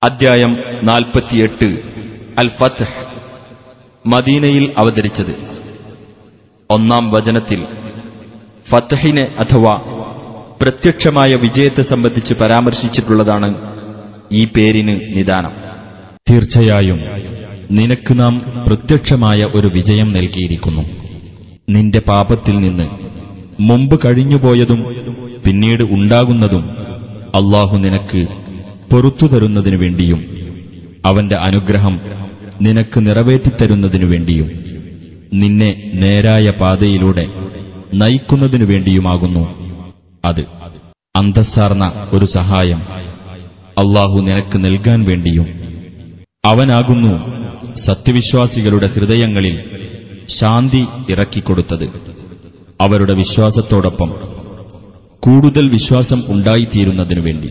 അദ്ധ്യായം നാൽപ്പത്തിയെട്ട് അൽ ഫത്ത് മദീനയിൽ അവതരിച്ചത് ഒന്നാം വചനത്തിൽ ഫത്തഹിനെ അഥവാ പ്രത്യക്ഷമായ വിജയത്തെ സംബന്ധിച്ച് പരാമർശിച്ചിട്ടുള്ളതാണ് ഈ പേരിന് നിദാനം തീർച്ചയായും നിനക്ക് നാം പ്രത്യക്ഷമായ ഒരു വിജയം നൽകിയിരിക്കുന്നു നിന്റെ പാപത്തിൽ നിന്ന് മുമ്പ് കഴിഞ്ഞുപോയതും പിന്നീട് ഉണ്ടാകുന്നതും അള്ളാഹു നിനക്ക് പൊറത്തു തരുന്നതിനു വേണ്ടിയും അവന്റെ അനുഗ്രഹം നിനക്ക് നിറവേറ്റിത്തരുന്നതിനു വേണ്ടിയും നിന്നെ നേരായ പാതയിലൂടെ നയിക്കുന്നതിനു വേണ്ടിയുമാകുന്നു അത് അന്തസ്സാർന്ന ഒരു സഹായം അള്ളാഹു നിനക്ക് നൽകാൻ വേണ്ടിയും അവനാകുന്നു സത്യവിശ്വാസികളുടെ ഹൃദയങ്ങളിൽ ശാന്തി ഇറക്കിക്കൊടുത്തത് അവരുടെ വിശ്വാസത്തോടൊപ്പം കൂടുതൽ വിശ്വാസം ഉണ്ടായിത്തീരുന്നതിനു വേണ്ടി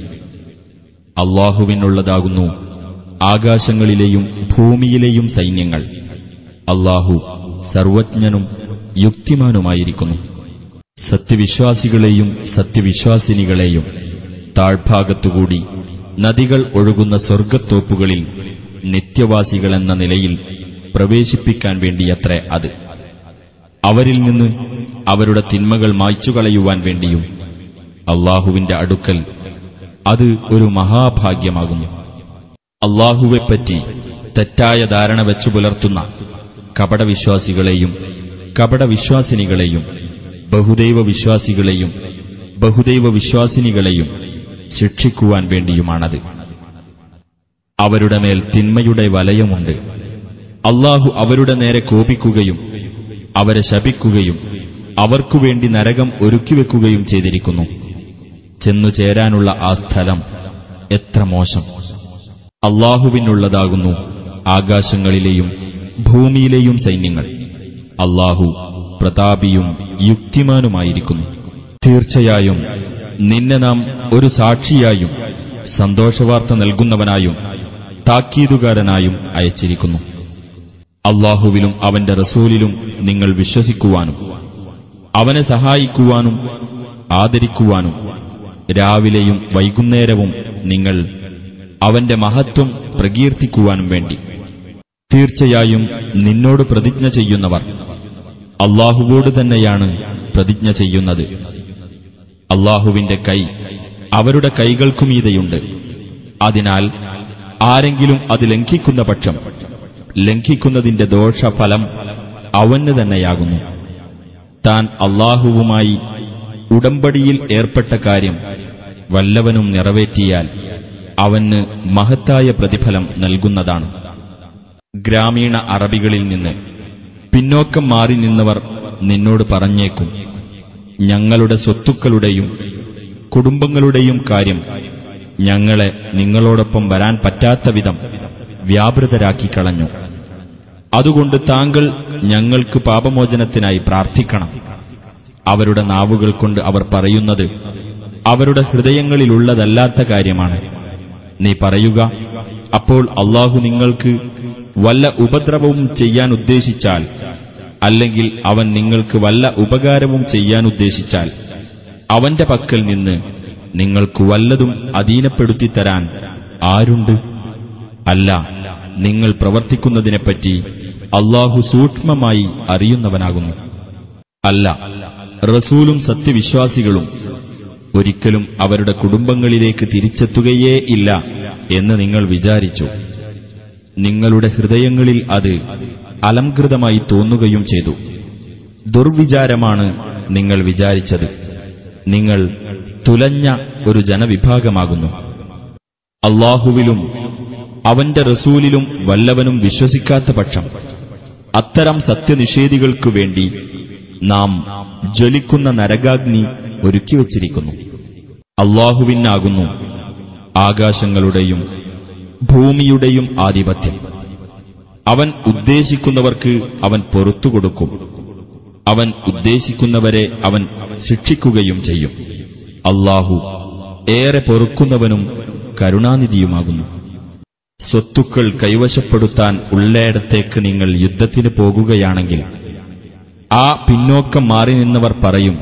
അള്ളാഹുവിനുള്ളതാകുന്നു ആകാശങ്ങളിലെയും ഭൂമിയിലെയും സൈന്യങ്ങൾ അള്ളാഹു സർവജ്ഞനും യുക്തിമാനുമായിരിക്കുന്നു സത്യവിശ്വാസികളെയും സത്യവിശ്വാസിനികളെയും താഴ്ഭാഗത്തുകൂടി നദികൾ ഒഴുകുന്ന സ്വർഗത്തോപ്പുകളിൽ നിത്യവാസികളെന്ന നിലയിൽ പ്രവേശിപ്പിക്കാൻ വേണ്ടിയത്രേ അത് അവരിൽ നിന്ന് അവരുടെ തിന്മകൾ മായ്ച്ചുകളയുവാൻ വേണ്ടിയും അള്ളാഹുവിന്റെ അടുക്കൽ അത് ഒരു മഹാഭാഗ്യമാകുന്നു അള്ളാഹുവെപ്പറ്റി തെറ്റായ ധാരണ വെച്ചു പുലർത്തുന്ന കപടവിശ്വാസികളെയും കപടവിശ്വാസിനികളെയും ബഹുദൈവ വിശ്വാസികളെയും ബഹുദൈവ വിശ്വാസിനികളെയും ശിക്ഷിക്കുവാൻ വേണ്ടിയുമാണത് അവരുടെ മേൽ തിന്മയുടെ വലയമുണ്ട് അള്ളാഹു അവരുടെ നേരെ കോപിക്കുകയും അവരെ ശപിക്കുകയും അവർക്കുവേണ്ടി നരകം ഒരുക്കിവെക്കുകയും ചെയ്തിരിക്കുന്നു ചെന്നു ചേരാനുള്ള ആ സ്ഥലം എത്ര മോശം അള്ളാഹുവിനുള്ളതാകുന്നു ആകാശങ്ങളിലെയും ഭൂമിയിലെയും സൈന്യങ്ങൾ അള്ളാഹു പ്രതാപിയും യുക്തിമാനുമായിരിക്കുന്നു തീർച്ചയായും നിന്നെ നാം ഒരു സാക്ഷിയായും സന്തോഷവാർത്ത നൽകുന്നവനായും താക്കീതുകാരനായും അയച്ചിരിക്കുന്നു അള്ളാഹുവിലും അവന്റെ റസൂലിലും നിങ്ങൾ വിശ്വസിക്കുവാനും അവനെ സഹായിക്കുവാനും ആദരിക്കുവാനും രാവിലെയും വൈകുന്നേരവും നിങ്ങൾ അവന്റെ മഹത്വം പ്രകീർത്തിക്കുവാനും വേണ്ടി തീർച്ചയായും നിന്നോട് പ്രതിജ്ഞ ചെയ്യുന്നവർ അള്ളാഹുവോട് തന്നെയാണ് പ്രതിജ്ഞ ചെയ്യുന്നത് അള്ളാഹുവിന്റെ കൈ അവരുടെ കൈകൾക്കുമീതെയുണ്ട് അതിനാൽ ആരെങ്കിലും അത് ലംഘിക്കുന്ന പക്ഷം ലംഘിക്കുന്നതിന്റെ ദോഷഫലം അവന് തന്നെയാകുന്നു താൻ അള്ളാഹുവുമായി ഉടമ്പടിയിൽ ഏർപ്പെട്ട കാര്യം വല്ലവനും നിറവേറ്റിയാൽ അവന് മഹത്തായ പ്രതിഫലം നൽകുന്നതാണ് ഗ്രാമീണ അറബികളിൽ നിന്ന് പിന്നോക്കം മാറി നിന്നവർ നിന്നോട് പറഞ്ഞേക്കും ഞങ്ങളുടെ സ്വത്തുക്കളുടെയും കുടുംബങ്ങളുടെയും കാര്യം ഞങ്ങളെ നിങ്ങളോടൊപ്പം വരാൻ പറ്റാത്ത വിധം വ്യാപൃതരാക്കി കളഞ്ഞു അതുകൊണ്ട് താങ്കൾ ഞങ്ങൾക്ക് പാപമോചനത്തിനായി പ്രാർത്ഥിക്കണം അവരുടെ നാവുകൾ കൊണ്ട് അവർ പറയുന്നത് അവരുടെ ഹൃദയങ്ങളിലുള്ളതല്ലാത്ത കാര്യമാണ് നീ പറയുക അപ്പോൾ അള്ളാഹു നിങ്ങൾക്ക് വല്ല ഉപദ്രവവും ചെയ്യാൻ ഉദ്ദേശിച്ചാൽ അല്ലെങ്കിൽ അവൻ നിങ്ങൾക്ക് വല്ല ഉപകാരവും ചെയ്യാൻ ഉദ്ദേശിച്ചാൽ അവന്റെ പക്കൽ നിന്ന് നിങ്ങൾക്ക് വല്ലതും അധീനപ്പെടുത്തി തരാൻ ആരുണ്ട് അല്ല നിങ്ങൾ പ്രവർത്തിക്കുന്നതിനെപ്പറ്റി അള്ളാഹു സൂക്ഷ്മമായി അറിയുന്നവനാകുന്നു അല്ല റസൂലും സത്യവിശ്വാസികളും ഒരിക്കലും അവരുടെ കുടുംബങ്ങളിലേക്ക് തിരിച്ചെത്തുകയേ ഇല്ല എന്ന് നിങ്ങൾ വിചാരിച്ചു നിങ്ങളുടെ ഹൃദയങ്ങളിൽ അത് അലംകൃതമായി തോന്നുകയും ചെയ്തു ദുർവിചാരമാണ് നിങ്ങൾ വിചാരിച്ചത് നിങ്ങൾ തുലഞ്ഞ ഒരു ജനവിഭാഗമാകുന്നു അള്ളാഹുവിലും അവന്റെ റസൂലിലും വല്ലവനും വിശ്വസിക്കാത്ത പക്ഷം അത്തരം സത്യനിഷേധികൾക്കു വേണ്ടി നാം ജ്വലിക്കുന്ന നരകാഗ്നി ഒരുക്കിവച്ചിരിക്കുന്നു അള്ളാഹുവിനാകുന്നു ആകാശങ്ങളുടെയും ഭൂമിയുടെയും ആധിപത്യം അവൻ ഉദ്ദേശിക്കുന്നവർക്ക് അവൻ പൊറത്തു കൊടുക്കും അവൻ ഉദ്ദേശിക്കുന്നവരെ അവൻ ശിക്ഷിക്കുകയും ചെയ്യും അള്ളാഹു ഏറെ പൊറുക്കുന്നവനും കരുണാനിധിയുമാകുന്നു സ്വത്തുക്കൾ കൈവശപ്പെടുത്താൻ ഉള്ളയിടത്തേക്ക് നിങ്ങൾ യുദ്ധത്തിന് പോകുകയാണെങ്കിൽ ആ പിന്നോക്കം മാറി നിന്നവർ പറയും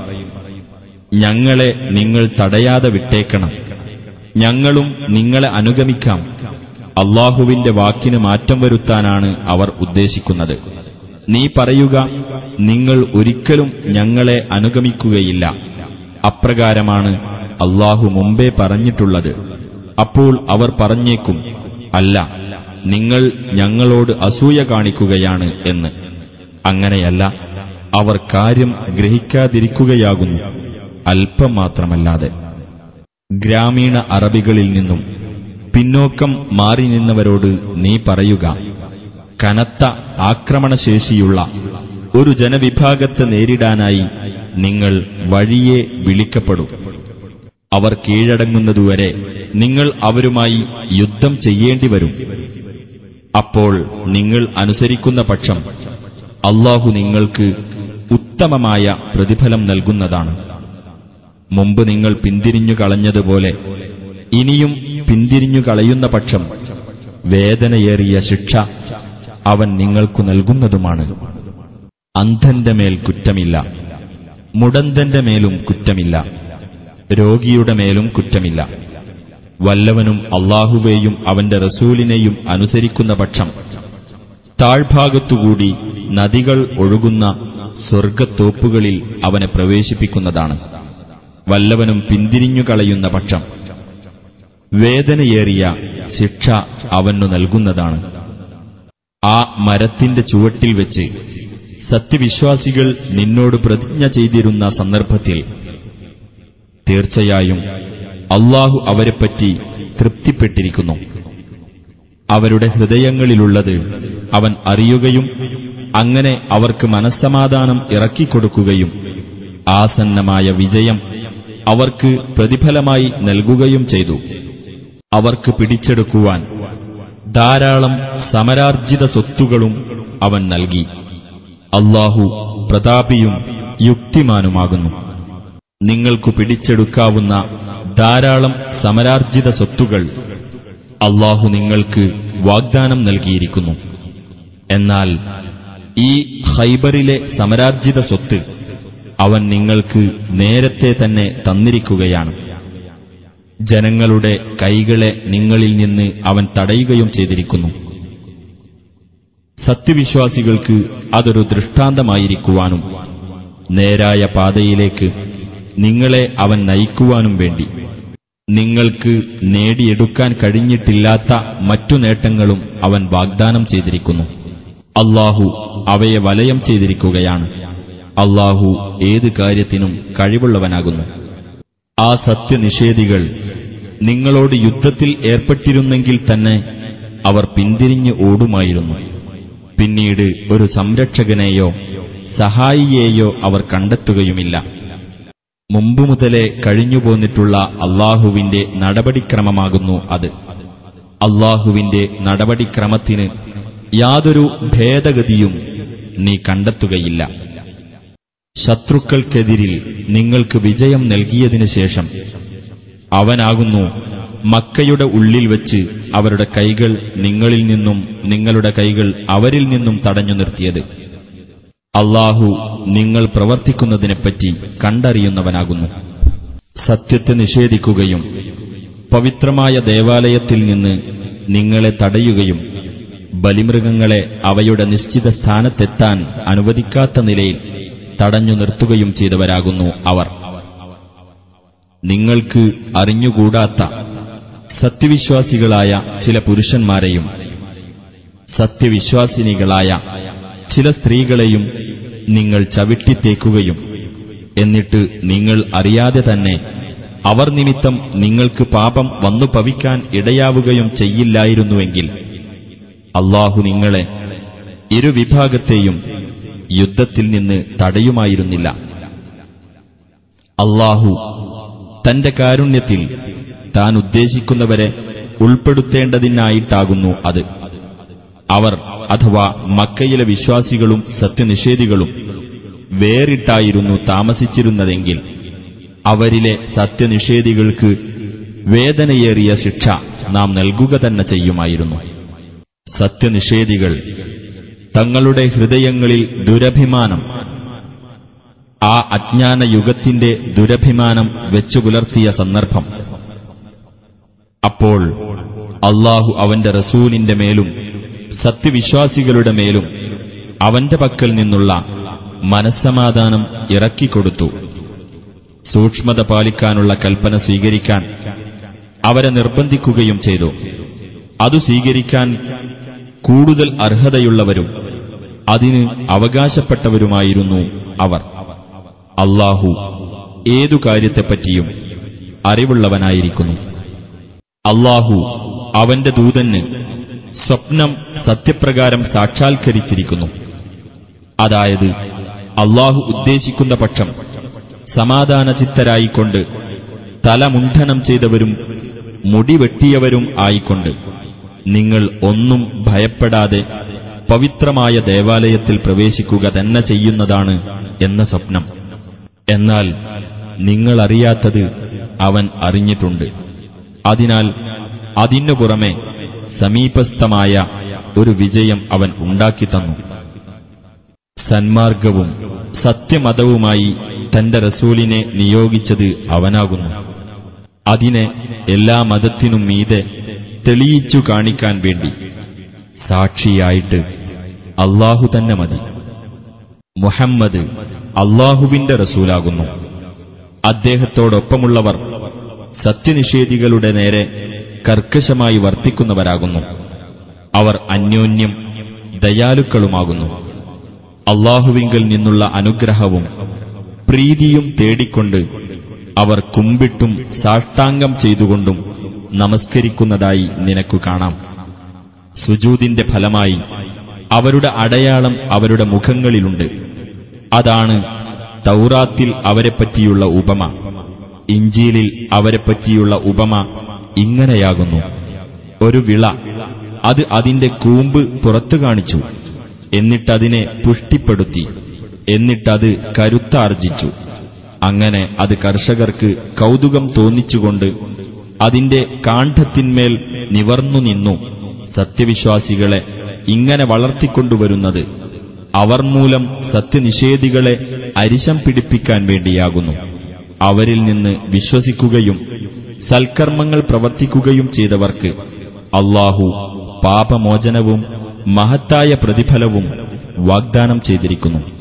ഞങ്ങളെ നിങ്ങൾ തടയാതെ വിട്ടേക്കണം ഞങ്ങളും നിങ്ങളെ അനുഗമിക്കാം അള്ളാഹുവിന്റെ വാക്കിന് മാറ്റം വരുത്താനാണ് അവർ ഉദ്ദേശിക്കുന്നത് നീ പറയുക നിങ്ങൾ ഒരിക്കലും ഞങ്ങളെ അനുഗമിക്കുകയില്ല അപ്രകാരമാണ് അള്ളാഹു മുമ്പേ പറഞ്ഞിട്ടുള്ളത് അപ്പോൾ അവർ പറഞ്ഞേക്കും അല്ല നിങ്ങൾ ഞങ്ങളോട് അസൂയ കാണിക്കുകയാണ് എന്ന് അങ്ങനെയല്ല അവർ കാര്യം ഗ്രഹിക്കാതിരിക്കുകയാകുന്നു അല്പം മാത്രമല്ലാതെ ഗ്രാമീണ അറബികളിൽ നിന്നും പിന്നോക്കം മാറി നിന്നവരോട് നീ പറയുക കനത്ത ആക്രമണശേഷിയുള്ള ഒരു ജനവിഭാഗത്തെ നേരിടാനായി നിങ്ങൾ വഴിയെ വിളിക്കപ്പെടും അവർ കീഴടങ്ങുന്നതുവരെ നിങ്ങൾ അവരുമായി യുദ്ധം ചെയ്യേണ്ടി വരും അപ്പോൾ നിങ്ങൾ അനുസരിക്കുന്ന പക്ഷം അള്ളാഹു നിങ്ങൾക്ക് ഉത്തമമായ പ്രതിഫലം നൽകുന്നതാണ് മുമ്പ് നിങ്ങൾ പിന്തിരിഞ്ഞു കളഞ്ഞതുപോലെ ഇനിയും പിന്തിരിഞ്ഞു കളയുന്ന പക്ഷം വേദനയേറിയ ശിക്ഷ അവൻ നിങ്ങൾക്കു നൽകുന്നതുമാണ് അന്ധന്റെ മേൽ കുറ്റമില്ല മുടന്തന്റെ മേലും കുറ്റമില്ല രോഗിയുടെ മേലും കുറ്റമില്ല വല്ലവനും അള്ളാഹുവേയും അവന്റെ റസൂലിനെയും അനുസരിക്കുന്ന പക്ഷം താഴ്ഭാഗത്തുകൂടി നദികൾ ഒഴുകുന്ന സ്വർഗത്തോപ്പുകളിൽ അവനെ പ്രവേശിപ്പിക്കുന്നതാണ് വല്ലവനും പിന്തിരിഞ്ഞു കളയുന്ന പക്ഷം വേദനയേറിയ ശിക്ഷ അവനു നൽകുന്നതാണ് ആ മരത്തിന്റെ ചുവട്ടിൽ വെച്ച് സത്യവിശ്വാസികൾ നിന്നോട് പ്രതിജ്ഞ ചെയ്തിരുന്ന സന്ദർഭത്തിൽ തീർച്ചയായും അള്ളാഹു അവരെപ്പറ്റി തൃപ്തിപ്പെട്ടിരിക്കുന്നു അവരുടെ ഹൃദയങ്ങളിലുള്ളത് അവൻ അറിയുകയും അങ്ങനെ അവർക്ക് മനസ്സമാധാനം ഇറക്കിക്കൊടുക്കുകയും ആസന്നമായ വിജയം അവർക്ക് പ്രതിഫലമായി നൽകുകയും ചെയ്തു അവർക്ക് പിടിച്ചെടുക്കുവാൻ ധാരാളം സമരാർജിത സ്വത്തുകളും അവൻ നൽകി അള്ളാഹു പ്രതാപിയും യുക്തിമാനുമാകുന്നു നിങ്ങൾക്കു പിടിച്ചെടുക്കാവുന്ന ധാരാളം സമരാർജിത സ്വത്തുകൾ അള്ളാഹു നിങ്ങൾക്ക് വാഗ്ദാനം നൽകിയിരിക്കുന്നു എന്നാൽ ഈ ഹൈബറിലെ സമരാർജിത സ്വത്ത് അവൻ നിങ്ങൾക്ക് നേരത്തെ തന്നെ തന്നിരിക്കുകയാണ് ജനങ്ങളുടെ കൈകളെ നിങ്ങളിൽ നിന്ന് അവൻ തടയുകയും ചെയ്തിരിക്കുന്നു സത്യവിശ്വാസികൾക്ക് അതൊരു ദൃഷ്ടാന്തമായിരിക്കുവാനും നേരായ പാതയിലേക്ക് നിങ്ങളെ അവൻ നയിക്കുവാനും വേണ്ടി നിങ്ങൾക്ക് നേടിയെടുക്കാൻ കഴിഞ്ഞിട്ടില്ലാത്ത മറ്റു നേട്ടങ്ങളും അവൻ വാഗ്ദാനം ചെയ്തിരിക്കുന്നു അള്ളാഹു അവയെ വലയം ചെയ്തിരിക്കുകയാണ് അള്ളാഹു ഏത് കാര്യത്തിനും കഴിവുള്ളവനാകുന്നു ആ സത്യനിഷേധികൾ നിങ്ങളോട് യുദ്ധത്തിൽ ഏർപ്പെട്ടിരുന്നെങ്കിൽ തന്നെ അവർ പിന്തിരിഞ്ഞ് ഓടുമായിരുന്നു പിന്നീട് ഒരു സംരക്ഷകനെയോ സഹായിയെയോ അവർ കണ്ടെത്തുകയുമില്ല മുമ്പു മുതലേ കഴിഞ്ഞുപോന്നിട്ടുള്ള അള്ളാഹുവിന്റെ നടപടിക്രമമാകുന്നു അത് അള്ളാഹുവിന്റെ നടപടിക്രമത്തിന് യാതൊരു ഭേദഗതിയും നീ കണ്ടെത്തുകയില്ല ശത്രുക്കൾക്കെതിരിൽ നിങ്ങൾക്ക് വിജയം നൽകിയതിനു ശേഷം അവനാകുന്നു മക്കയുടെ ഉള്ളിൽ വെച്ച് അവരുടെ കൈകൾ നിങ്ങളിൽ നിന്നും നിങ്ങളുടെ കൈകൾ അവരിൽ നിന്നും തടഞ്ഞു നിർത്തിയത് അള്ളാഹു നിങ്ങൾ പ്രവർത്തിക്കുന്നതിനെപ്പറ്റി കണ്ടറിയുന്നവനാകുന്നു സത്യത്തെ നിഷേധിക്കുകയും പവിത്രമായ ദേവാലയത്തിൽ നിന്ന് നിങ്ങളെ തടയുകയും ബലിമൃഗങ്ങളെ അവയുടെ നിശ്ചിത സ്ഥാനത്തെത്താൻ അനുവദിക്കാത്ത നിലയിൽ തടഞ്ഞു നിർത്തുകയും ചെയ്തവരാകുന്നു അവർ നിങ്ങൾക്ക് അറിഞ്ഞുകൂടാത്ത സത്യവിശ്വാസികളായ ചില പുരുഷന്മാരെയും സത്യവിശ്വാസിനികളായ ചില സ്ത്രീകളെയും നിങ്ങൾ ചവിട്ടിത്തേക്കുകയും എന്നിട്ട് നിങ്ങൾ അറിയാതെ തന്നെ അവർ നിമിത്തം നിങ്ങൾക്ക് പാപം വന്നു ഭവിക്കാൻ ഇടയാവുകയും ചെയ്യില്ലായിരുന്നുവെങ്കിൽ അള്ളാഹു നിങ്ങളെ ഇരുവിഭാഗത്തെയും യുദ്ധത്തിൽ നിന്ന് തടയുമായിരുന്നില്ല അള്ളാഹു തന്റെ കാരുണ്യത്തിൽ താൻ ഉദ്ദേശിക്കുന്നവരെ ഉൾപ്പെടുത്തേണ്ടതിനായിട്ടാകുന്നു അത് അവർ അഥവാ മക്കയിലെ വിശ്വാസികളും സത്യനിഷേധികളും വേറിട്ടായിരുന്നു താമസിച്ചിരുന്നതെങ്കിൽ അവരിലെ സത്യനിഷേധികൾക്ക് വേദനയേറിയ ശിക്ഷ നാം നൽകുക തന്നെ ചെയ്യുമായിരുന്നു സത്യനിഷേധികൾ തങ്ങളുടെ ഹൃദയങ്ങളിൽ ദുരഭിമാനം ആ അജ്ഞാന യുഗത്തിന്റെ ദുരഭിമാനം വെച്ചു പുലർത്തിയ സന്ദർഭം അപ്പോൾ അള്ളാഹു അവന്റെ റസൂലിന്റെ മേലും സത്യവിശ്വാസികളുടെ മേലും അവന്റെ പക്കൽ നിന്നുള്ള മനസ്സമാധാനം ഇറക്കിക്കൊടുത്തു സൂക്ഷ്മത പാലിക്കാനുള്ള കൽപ്പന സ്വീകരിക്കാൻ അവരെ നിർബന്ധിക്കുകയും ചെയ്തു അതു സ്വീകരിക്കാൻ കൂടുതൽ അർഹതയുള്ളവരും അതിന് അവകാശപ്പെട്ടവരുമായിരുന്നു അവർ അള്ളാഹു ഏതു കാര്യത്തെപ്പറ്റിയും അറിവുള്ളവനായിരിക്കുന്നു അള്ളാഹു അവന്റെ ദൂതന് സ്വപ്നം സത്യപ്രകാരം സാക്ഷാത്കരിച്ചിരിക്കുന്നു അതായത് അള്ളാഹു ഉദ്ദേശിക്കുന്ന പക്ഷം സമാധാനചിത്തരായിക്കൊണ്ട് തലമുണ്ഠനം ചെയ്തവരും മുടിവെട്ടിയവരും ആയിക്കൊണ്ട് നിങ്ങൾ ഒന്നും ഭയപ്പെടാതെ പവിത്രമായ ദേവാലയത്തിൽ പ്രവേശിക്കുക തന്നെ ചെയ്യുന്നതാണ് എന്ന സ്വപ്നം എന്നാൽ നിങ്ങളറിയാത്തത് അവൻ അറിഞ്ഞിട്ടുണ്ട് അതിനാൽ അതിനു പുറമെ സമീപസ്ഥമായ ഒരു വിജയം അവൻ ഉണ്ടാക്കിത്തന്നു സന്മാർഗവും സത്യമതവുമായി തന്റെ റസൂലിനെ നിയോഗിച്ചത് അവനാകുന്നു അതിനെ എല്ലാ മതത്തിനും മീതെ തെളിയിച്ചു കാണിക്കാൻ വേണ്ടി സാക്ഷിയായിട്ട് അള്ളാഹു തന്നെ മതി മുഹമ്മദ് അള്ളാഹുവിന്റെ റസൂലാകുന്നു അദ്ദേഹത്തോടൊപ്പമുള്ളവർ സത്യനിഷേധികളുടെ നേരെ കർക്കശമായി വർത്തിക്കുന്നവരാകുന്നു അവർ അന്യോന്യം ദയാലുക്കളുമാകുന്നു അള്ളാഹുവിങ്കിൽ നിന്നുള്ള അനുഗ്രഹവും പ്രീതിയും തേടിക്കൊണ്ട് അവർ കുമ്പിട്ടും സാഷ്ടാംഗം ചെയ്തുകൊണ്ടും നമസ്കരിക്കുന്നതായി നിനക്കു കാണാം സുജൂതിന്റെ ഫലമായി അവരുടെ അടയാളം അവരുടെ മുഖങ്ങളിലുണ്ട് അതാണ് തൗറാത്തിൽ അവരെപ്പറ്റിയുള്ള ഉപമ ഇഞ്ചീലിൽ അവരെപ്പറ്റിയുള്ള ഉപമ ഇങ്ങനെയാകുന്നു ഒരു വിള അത് അതിന്റെ കൂമ്പ് പുറത്തു കാണിച്ചു എന്നിട്ടതിനെ പുഷ്ടിപ്പെടുത്തി എന്നിട്ടത് കരുത്താർജിച്ചു അങ്ങനെ അത് കർഷകർക്ക് കൗതുകം തോന്നിച്ചുകൊണ്ട് അതിന്റെ കാണ്ഡത്തിന്മേൽ നിവർന്നു നിന്നു സത്യവിശ്വാസികളെ ഇങ്ങനെ വളർത്തിക്കൊണ്ടുവരുന്നത് അവർ മൂലം സത്യനിഷേധികളെ അരിശം പിടിപ്പിക്കാൻ വേണ്ടിയാകുന്നു അവരിൽ നിന്ന് വിശ്വസിക്കുകയും സൽക്കർമ്മങ്ങൾ പ്രവർത്തിക്കുകയും ചെയ്തവർക്ക് അള്ളാഹു പാപമോചനവും മഹത്തായ പ്രതിഫലവും വാഗ്ദാനം ചെയ്തിരിക്കുന്നു